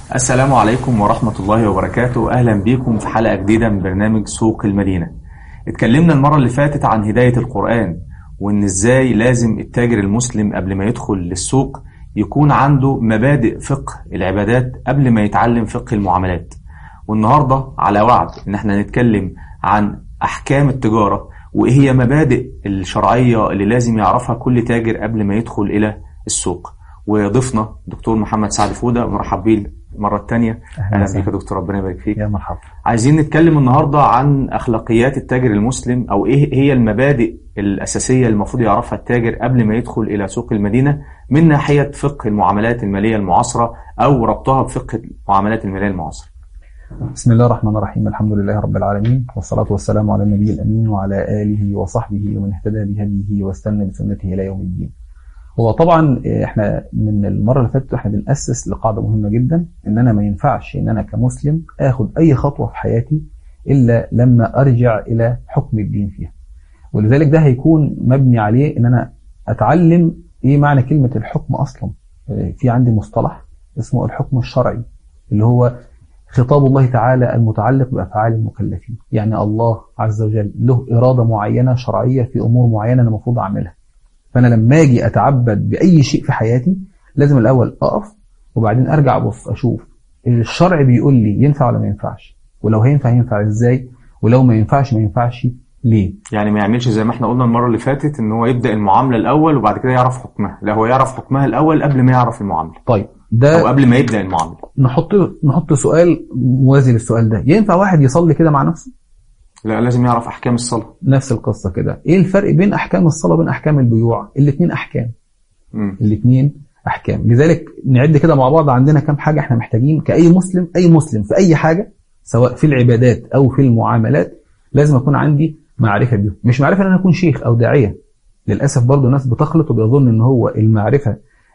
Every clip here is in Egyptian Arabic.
السلام عليكم ورحمة الله وبركاته أهلا بكم في حلقة جديدة من برنامج سوق المدينة اتكلمنا المرة اللي فاتت عن هداية القرآن وإن إزاي لازم التاجر المسلم قبل ما يدخل للسوق يكون عنده مبادئ فقه العبادات قبل ما يتعلم فقه المعاملات والنهاردة على وعد إن احنا نتكلم عن أحكام التجارة وإيه هي مبادئ الشرعية اللي لازم يعرفها كل تاجر قبل ما يدخل إلى السوق وضيفنا دكتور محمد سعد فودة مرحب بيه المرة الثانية أهلا بيك يا دكتور ربنا يبارك فيك يا مرحبا عايزين نتكلم النهاردة عن أخلاقيات التاجر المسلم أو إيه هي المبادئ الأساسية اللي المفروض يعرفها التاجر قبل ما يدخل إلى سوق المدينة من ناحية فقه المعاملات المالية المعاصرة أو ربطها بفقه المعاملات المالية المعاصرة بسم الله الرحمن الرحيم الحمد لله رب العالمين والصلاة والسلام على النبي الأمين وعلى آله وصحبه ومن اهتدى بهديه واستنى بسنته إلى يوم الدين هو طبعا احنا من المرة اللي فاتت احنا بنأسس لقاعدة مهمة جدا ان انا ما ينفعش ان انا كمسلم اخد اي خطوة في حياتي الا لما ارجع الى حكم الدين فيها ولذلك ده هيكون مبني عليه ان انا اتعلم ايه معنى كلمة الحكم اصلا في عندي مصطلح اسمه الحكم الشرعي اللي هو خطاب الله تعالى المتعلق بأفعال المكلفين يعني الله عز وجل له إرادة معينة شرعية في أمور معينة أنا المفروض أعملها فأنا لما أجي أتعبد بأي شيء في حياتي لازم الأول أقف وبعدين أرجع أبص أشوف الشرع بيقول لي ينفع ولا ما ينفعش ولو هينفع ينفع إزاي ولو ما ينفعش ما ينفعش ليه يعني ما يعملش زي ما احنا قلنا المرة اللي فاتت إن هو يبدأ المعاملة الأول وبعد كده يعرف حكمها لا هو يعرف حكمها الأول قبل ما يعرف المعاملة طيب أو ده قبل ما يبدأ المعاملة نحط نحط سؤال موازي للسؤال ده ينفع واحد يصلي كده مع نفسه لا لازم يعرف أحكام الصلاة نفس القصة كده ايه الفرق بين احكام الصلاة وبين احكام البيوع الاثنين احكام مم. الاثنين احكام لذلك نعد كده مع بعض عندنا كام حاجة احنا محتاجين كأي مسلم اي مسلم في اي حاجة سواء في العبادات او في المعاملات لازم اكون عندي معرفة بيهم مش معرفة ان انا اكون شيخ او داعية للاسف برضو ناس بتخلط وبيظن ان هو المعرفة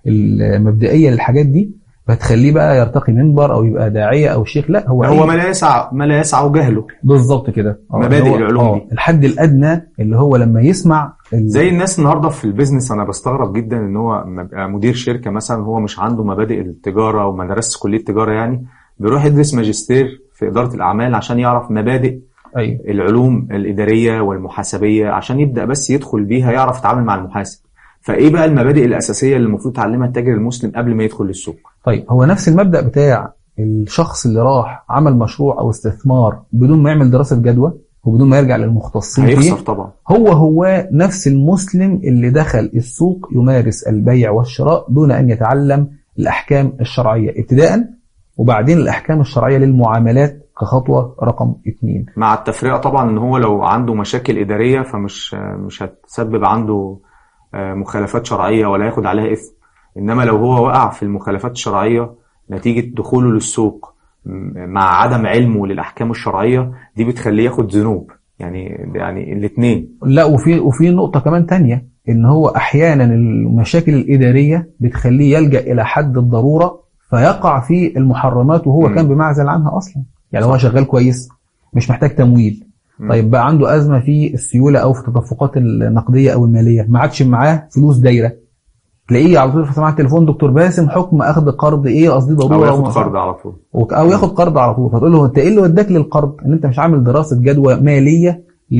المبدئية للحاجات دي فتخليه بقى يرتقي منبر او يبقى داعية او شيخ لا هو هو أي- ما لا يسع ما لا يسع جهله بالظبط كده آه، مبادئ اللي هو- العلوم آه، دي. الحد الادنى اللي هو لما يسمع ال- زي الناس النهارده في البيزنس انا بستغرب جدا ان هو لما يبقى مدير شركه مثلا هو مش عنده مبادئ التجاره وما درسش كليه تجاره يعني بيروح يدرس ماجستير في اداره الاعمال عشان يعرف مبادئ ايوه العلوم الاداريه والمحاسبيه عشان يبدا بس يدخل بيها يعرف يتعامل مع المحاسب فايه بقى المبادئ الاساسيه اللي المفروض يتعلمها التاجر المسلم قبل ما يدخل للسوق طيب هو نفس المبدأ بتاع الشخص اللي راح عمل مشروع او استثمار بدون ما يعمل دراسة جدوى وبدون ما يرجع للمختصين فيه هيخسر طبعا هو هو نفس المسلم اللي دخل السوق يمارس البيع والشراء دون ان يتعلم الاحكام الشرعية ابتداء وبعدين الاحكام الشرعية للمعاملات كخطوة رقم اثنين مع التفرقه طبعا ان هو لو عنده مشاكل اداريه فمش مش هتسبب عنده آه، مخالفات شرعيه ولا ياخد عليها اثم انما لو هو وقع في المخالفات الشرعيه نتيجه دخوله للسوق م- مع عدم علمه للاحكام الشرعيه دي بتخليه ياخد ذنوب يعني يعني الاثنين لا وفي وفي نقطة كمان تانية ان هو احيانا المشاكل الادارية بتخليه يلجأ الى حد الضرورة فيقع في المحرمات وهو مم. كان بمعزل عنها اصلا يعني هو شغال كويس مش محتاج تمويل مم. طيب بقى عنده ازمة في السيولة او في التدفقات النقدية او المالية ما عادش معاه فلوس دايرة تلاقيه على طول في سماعة التليفون دكتور باسم حكم اخذ قرض ايه قصدي او ضرورة ياخد ومش عارف. قرض على طول وك- او ياخد قرض على طول فتقول له انت ايه اللي وداك للقرض ان انت مش عامل دراسة جدوى مالية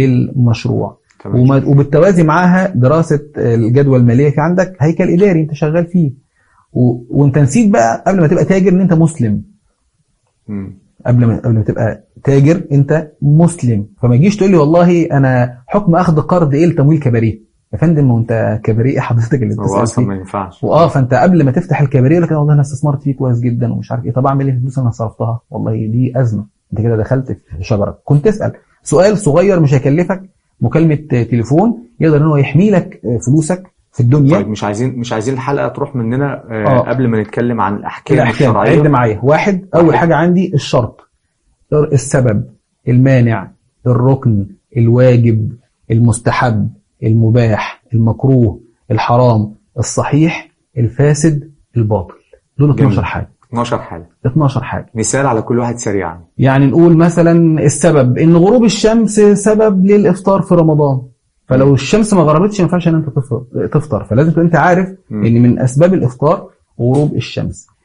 للمشروع تمام وما- وبالتوازي معاها دراسة الجدوى المالية في عندك هيكل إداري أنت شغال فيه و... وأنت نسيت بقى قبل ما تبقى تاجر إن أنت مسلم مم. قبل ما قبل ما تبقى تاجر أنت مسلم فما تجيش تقول لي والله أنا حكم أخذ قرض إيه لتمويل كباريه يا فندم ما هو أنت كباريه إيه حضرتك اللي هو بتسأل اصلا فيه ما ينفعش واه فانت قبل ما تفتح الكباريه لك والله انا استثمرت فيه كويس جدا ومش عارف ايه طب اعمل ايه الفلوس انا صرفتها والله دي ازمه انت كده دخلت في شجره كنت تسال سؤال صغير مش هيكلفك مكالمه تليفون يقدر ان هو يحمي لك فلوسك في الدنيا طيب مش عايزين مش عايزين الحلقه تروح مننا آه آه. قبل ما نتكلم عن الاحكام الاحكام عد الشرعيه معايا واحد اول واحد. حاجه عندي الشرط السبب المانع الركن الواجب المستحب المباح المكروه الحرام الصحيح الفاسد الباطل دول 12 جميل. حاجه 12 حاله 12 حاجه مثال على كل واحد سريعا يعني نقول مثلا السبب ان غروب الشمس سبب للافطار في رمضان فلو الشمس ما غربتش ما ينفعش ان انت تفطر تفطر فلازم تبقى انت عارف مم. ان من اسباب الافطار غروب الشمس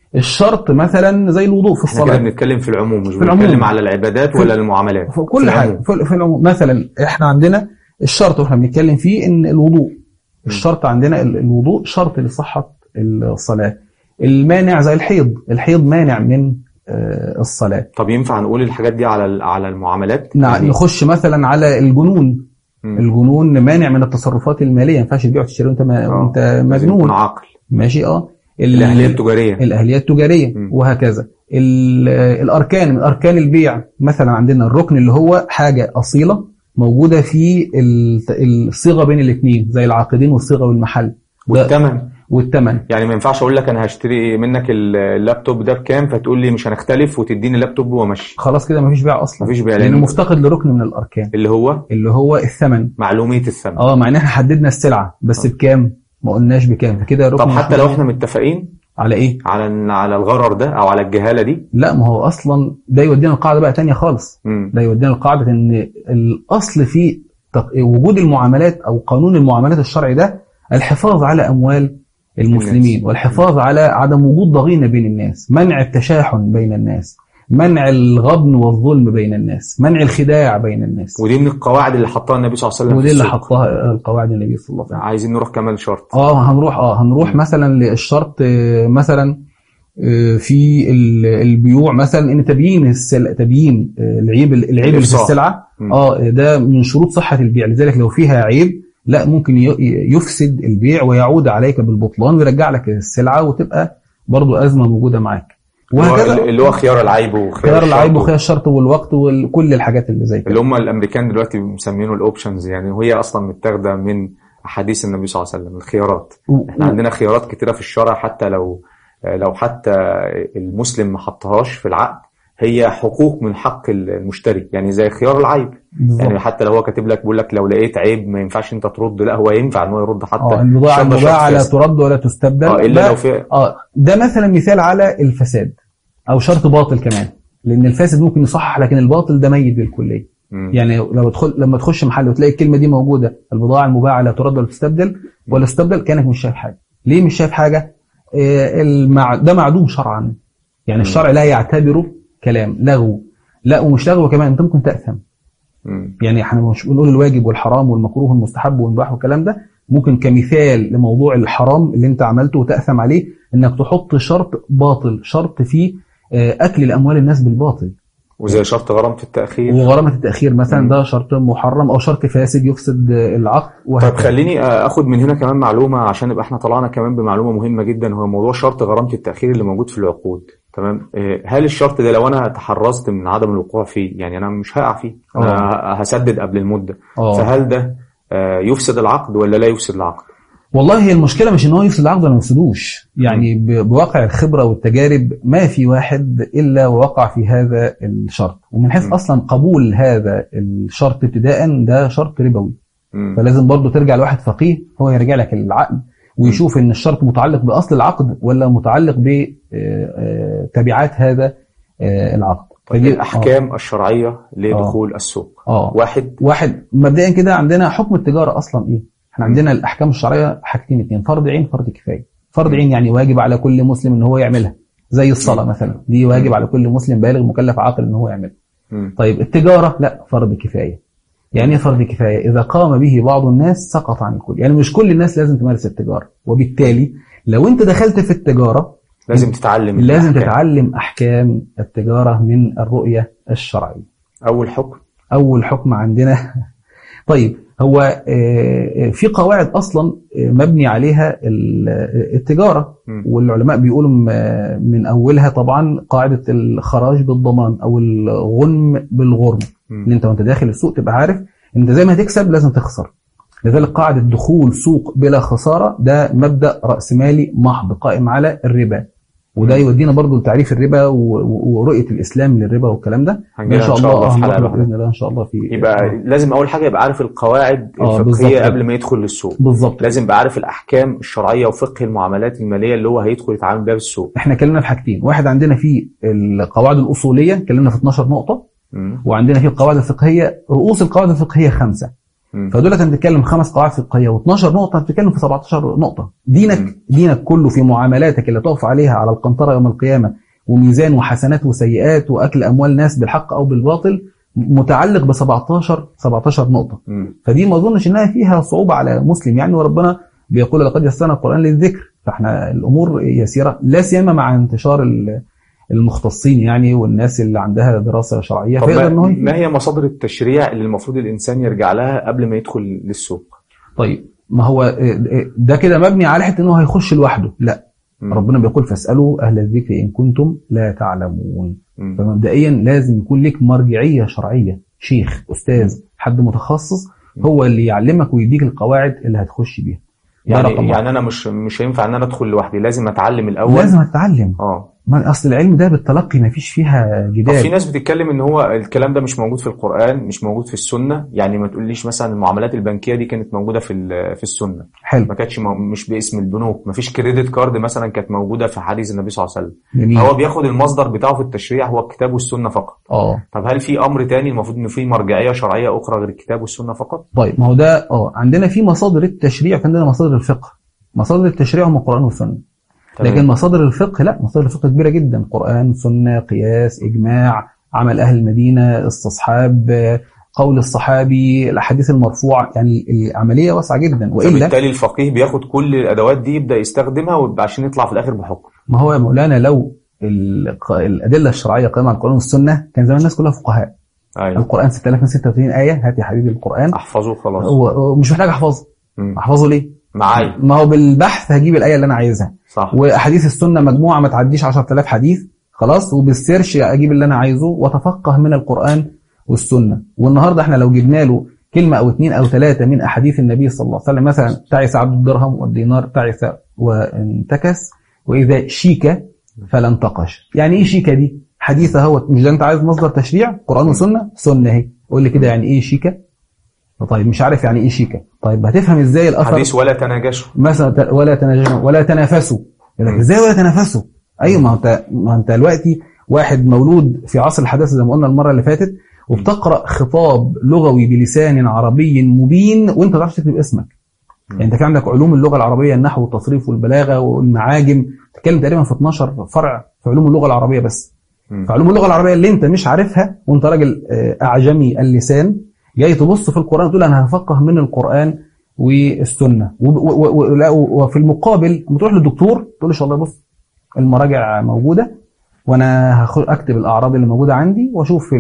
الشرط مثلا زي الوضوء في احنا كده الصلاه بنتكلم في العموم مش في العموم. بنتكلم على العبادات في ولا المعاملات في كل في حاجه العموم. في, في العموم مثلا احنا عندنا الشرط واحنا بنتكلم فيه ان الوضوء الشرط عندنا ال- الوضوء شرط لصحه الصلاه المانع زي الحيض الحيض مانع من آه، الصلاه طب ينفع نقول الحاجات دي على ال- على المعاملات نع- يعني- نخش مثلا على الجنون مم. الجنون مانع من التصرفات الماليه ما ينفعش تبيع وتشتري وانت ما- آه. وانت لازم يكون مجنون عاقل ماشي اه ال- الاهليه التجاريه الاهليه التجاريه مم. وهكذا ال- الاركان من اركان البيع مثلا عندنا الركن اللي هو حاجه اصيله موجوده في ال- الصيغه بين الاثنين زي العاقدين والصيغه والمحل ده- والثمن والثمن يعني ما ينفعش اقول لك انا هشتري منك ال- اللابتوب ده بكام فتقول لي مش هنختلف وتديني اللابتوب وامشي خلاص كده مفيش بيع اصلا مفيش بيع لانه لان مفتقد لركن من الاركان اللي هو اللي هو الثمن معلوميه الثمن اه مع ان احنا حددنا السلعه بس بكام ما قلناش بكام فكده ركن طب حتى لو مش- احنا متفقين على ايه على على الغرر ده او على الجهاله دي لا ما هو اصلا ده يودينا القاعده بقى تانية خالص مم. ده يودينا القاعده ان الاصل في تق- وجود المعاملات او قانون المعاملات الشرعي ده الحفاظ على اموال المسلمين الناس. والحفاظ على عدم وجود ضغينه بين الناس منع التشاحن بين الناس منع الغبن والظلم بين الناس منع الخداع بين الناس ودي من القواعد اللي حطها النبي صلى الله عليه وسلم ودي في اللي السوق. حطها القواعد النبي صلى الله عليه وسلم عايزين نروح كمان شرط اه هنروح اه هنروح مم. مثلا للشرط آه، مثلا آه، في ال- البيوع مثلا ان تبيين السلع تبيين آه، العيب العيب اللي في الإفصاح. السلعه مم. اه ده من شروط صحه البيع لذلك لو فيها عيب لا ممكن ي- يفسد البيع ويعود عليك بالبطلان ويرجع لك السلعه وتبقى برضو ازمه موجوده معاك اللي هو- وهكذا اللي هو خيار العيب وخيار خيار العيب الشرط وخيار الشرط والوقت وكل الحاجات اللي زي كده اللي هم الامريكان دلوقتي مسمينه الاوبشنز يعني وهي اصلا متاخده من احاديث النبي صلى الله عليه وسلم الخيارات و- احنا عندنا خيارات كتيره في الشرع حتى لو لو حتى المسلم ما حطهاش في العقد هي حقوق من حق المشتري يعني زي خيار العيب بالظبط. يعني حتى لو هو كاتب لك بيقول لك لو لقيت عيب ما ينفعش انت ترد لا هو ينفع ان هو يرد حتى اه البضاعه شرط شرط المباعه لا فاسد. ترد ولا تستبدل اه الا ده- لو في اه ده مثلا مثال على الفساد او شرط باطل كمان لان الفاسد ممكن يصحح لكن الباطل ده ميت بالكليه مم. يعني لو تدخل لما تخش محل وتلاقي الكلمه دي موجوده البضاعه المباعه لا ترد ولا تستبدل ولا تستبدل كانك مش شايف حاجه ليه مش شايف حاجه آه المع... ده معدوم شرعا يعني الشرع لا يعتبره كلام لغو لا ومش لغو كمان انت ممكن تاثم مم. يعني احنا مش بنقول الواجب والحرام والمكروه والمستحب والمباح والكلام ده ممكن كمثال لموضوع الحرام اللي انت عملته وتأثم عليه انك تحط شرط باطل شرط فيه آه، اكل الاموال الناس بالباطل وزي شرط غرامه التاخير وغرامة التأخير مثلا مم. ده شرط محرم او شرط فاسد يفسد آه، العقد طيب وهكذا خليني اخد من هنا كمان معلومه عشان نبقى احنا طلعنا كمان بمعلومه مهمه جدا هو موضوع شرط غرامه التاخير اللي موجود في العقود تمام آه، هل الشرط ده لو انا تحرزت من عدم الوقوع فيه يعني انا مش هقع فيه انا هسدد قبل المده اه فهل ده آه، يفسد العقد ولا لا يفسد العقد والله هي المشكله مش ان هو يفسد العقد ولا ما يفسدوش يعني ب- بواقع الخبره والتجارب ما في واحد الا ووقع في هذا الشرط ومن حيث م. اصلا قبول هذا الشرط ابتداء ده شرط ربوي مم. فلازم برضو ترجع لواحد فقيه هو يرجع لك العقد ويشوف ان الشرط متعلق باصل العقد ولا متعلق بتبعات هذا آه، العقد طيب فدي- الاحكام الشرعيه لدخول السوق اه واحد واحد مبدئيا كده عندنا حكم التجاره اصلا ايه؟ احنا عندنا الاحكام الشرعيه حاجتين اتنين فرض عين فرض كفايه. فرض عين يعني واجب على كل مسلم ان هو يعملها زي الصلاه مثلا دي واجب على كل مسلم بالغ مكلف عاقل ان هو يعملها. مم. طيب التجاره لا فرض كفايه. يعني ايه فرض كفايه؟ اذا قام به بعض الناس سقط عن الكل، يعني مش كل الناس لازم تمارس التجاره، وبالتالي لو انت دخلت في التجاره لازم تتعلم لازم الأحكام. تتعلم احكام التجاره من الرؤيه الشرعيه. اول حكم اول حكم عندنا طيب هو آه، في قواعد اصلا آه، مبني عليها ال- آه، التجاره مم. والعلماء بيقولوا م- من اولها طبعا قاعده الخراج بالضمان او الغنم بالغرم مم. ان انت وانت داخل السوق تبقى عارف انت زي ما هتكسب لازم تخسر لذلك قاعده دخول سوق بلا خساره ده مبدا راسمالي محض قائم على الربا وده مم. يودينا برضو لتعريف الربا و- و- ورؤيه الاسلام للربا والكلام ده هنجيلها ان شاء إن شاء الله الله في هنروح حلقة له لوحدها. باذن الله ان شاء الله في يبقى لازم اول حاجه يبقى عارف القواعد آه، بالظبط الفقهيه كده. قبل ما يدخل للسوق بالظبط لازم يبقى عارف الاحكام الشرعيه وفقه المعاملات الماليه اللي هو هيدخل يتعامل بيها في السوق احنا اتكلمنا في حاجتين واحد عندنا في القواعد الاصوليه اتكلمنا في 12 نقطه مم. وعندنا في القواعد الفقهيه رؤوس القواعد الفقهيه خمسه مم. فدول انت بتتكلم خمس قواعد فقهيه و12 نقطه انت بتتكلم في 17 نقطه دينك مم. دينك كله في معاملاتك اللي تقف عليها على القنطره يوم القيامه وميزان وحسنات وسيئات واكل اموال ناس بالحق او بالباطل متعلق ب 17 17 نقطه مم. فدي ما اظنش انها فيها صعوبه على مسلم يعني وربنا بيقول لقد يسرنا القران للذكر فاحنا الامور يسيره لا سيما مع انتشار ال- المختصين يعني والناس اللي عندها دراسه شرعيه طب فيقدر ما, ان هو ما هي مصادر التشريع اللي المفروض الانسان يرجع لها قبل ما يدخل للسوق طيب ما هو ده كده مبني على حته انه هيخش لوحده لا مم. ربنا بيقول فاسالوا اهل الذكر ان كنتم لا تعلمون مم. فمبدئيا لازم يكون لك مرجعيه شرعيه شيخ استاذ حد متخصص هو اللي يعلمك ويديك القواعد اللي هتخش بيها ده يعني رقم واحد. يعني انا مش مش هينفع ان انا ادخل لوحدي لازم اتعلم الاول لازم تتعلم اه ما اصل العلم ده بالتلقي ما فيش فيها طب جدال في ناس بتتكلم ان هو الكلام ده مش موجود في القرآن مش موجود في السنة يعني ما تقوليش مثلا المعاملات البنكية دي كانت موجودة في ال- في السنة حلو ما كانتش مو- مش باسم البنوك ما فيش كريدت كارد مثلا كانت موجودة في حديث النبي صلى الله عليه وسلم جميل هو بياخد المصدر بتاعه في التشريع هو الكتاب والسنة فقط اه طب هل في امر تاني المفروض انه في مرجعية شرعية اخرى غير الكتاب والسنة فقط طيب ما هو ده اه عندنا في مصادر التشريع في عندنا مصادر الفقه مصادر التشريع هم القران والسنه تمام. لكن مصادر الفقه لا مصادر الفقه كبيره جدا قران سنه قياس اجماع عمل اهل المدينه استصحاب آه، قول الصحابي الاحاديث المرفوعه يعني العمليه واسعه جدا والا فبالتالي الفقيه بياخد كل الادوات دي يبدا يستخدمها ويبقى عشان يطلع في الاخر بحكم ما هو يا مولانا لو الق- الادله الشرعيه قائمه على القران والسنه كان زمان الناس كلها فقهاء ايوه القران 6036 ايه هات يا حبيبي القران احفظه خلاص هو هو مش محتاج احفظه مم. احفظه ليه معايا ما هو بالبحث هجيب الايه اللي انا عايزها صح واحاديث السنه مجموعه ما تعديش 10000 حديث خلاص وبالسيرش اجيب اللي انا عايزه واتفقه من القران والسنه والنهارده احنا لو جبنا له كلمه او اثنين او ثلاثه من احاديث النبي صلى الله عليه وسلم مثلا تعس عبد الدرهم والدينار تعس وانتكس واذا شيك فلا انتقش يعني ايه شيكه دي حديث اهو مش ده انت عايز مصدر تشريع قران وسنه سنه اهي قول لي كده يعني ايه شيكه طيب مش عارف يعني ايه شيكه طيب هتفهم ازاي الاثر حديث ولا تناجشوا مثلا ت- ولا تناجموا ولا تنافسوا يقول لك ازاي ولا تنافسوا ايوه ما هو انت ما انت دلوقتي واحد مولود في عصر الحداثه زي ما قلنا المره اللي فاتت وبتقرا خطاب لغوي بلسان عربي مبين وانت ما تعرفش تكتب اسمك يعني انت في عندك علوم اللغه العربيه النحو والتصريف والبلاغه والمعاجم تتكلم تقريبا في 12 فرع في علوم اللغه العربيه بس مم. في علوم اللغه العربيه اللي انت مش عارفها وانت راجل آه، اعجمي اللسان جاي تبص في القران تقول انا هفقه من القران والسنه و- و- و- لا، و- وفي المقابل لما تروح للدكتور تقول له ان شاء الله بص المراجع موجوده وانا هاخد اكتب الاعراض اللي موجوده عندي واشوف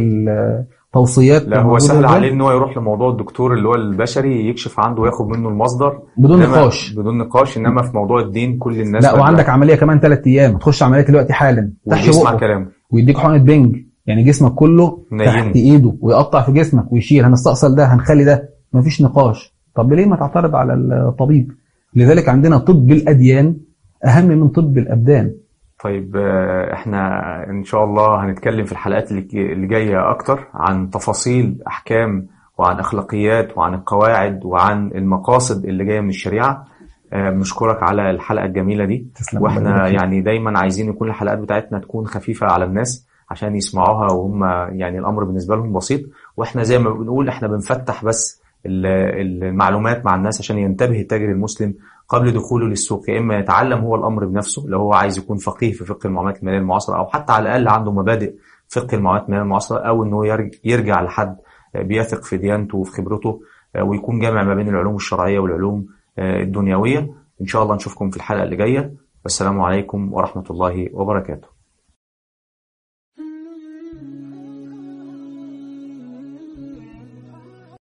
التوصيات لا هو موجودة سهل إزاي. عليه ان هو يروح لموضوع الدكتور اللي هو البشري يكشف عنده وياخد منه المصدر بدون إنما- نقاش بدون نقاش انما في موضوع الدين كل الناس لا بدأ وعندك عمليه كمان ثلاث ايام تخش عمليه دلوقتي حالا تحت ويسمع بقه كلامه ويديك حقنه بنج يعني جسمك كله نيمه. تحت ايده ويقطع في جسمك ويشيل هنستأصل ده هنخلي ده مفيش نقاش طب ليه ما تعترض على الطبيب لذلك عندنا طب الاديان اهم من طب الابدان طيب آه، احنا ان شاء الله هنتكلم في الحلقات اللي اللي جايه اكتر عن تفاصيل احكام وعن اخلاقيات وعن القواعد وعن المقاصد اللي جايه من الشريعه آه، بنشكرك على الحلقه الجميله دي تسلم واحنا الله يبارك فيك. يعني دايما عايزين يكون الحلقات بتاعتنا تكون خفيفه على الناس عشان يسمعوها وهم يعني الامر بالنسبه لهم بسيط واحنا زي ما بنقول احنا بنفتح بس ال- المعلومات مع الناس عشان ينتبه التاجر المسلم قبل دخوله للسوق يا اما يتعلم هو الامر بنفسه لو هو عايز يكون فقيه في فقه المعاملات الماليه المعاصره او حتى على الاقل عنده مبادئ فقه المعاملات الماليه المعاصره او انه يرج- يرجع لحد بيثق في ديانته وفي خبرته ويكون جامع ما بين العلوم الشرعيه والعلوم الدنيويه ان شاء الله نشوفكم في الحلقه اللي جايه والسلام عليكم ورحمه الله وبركاته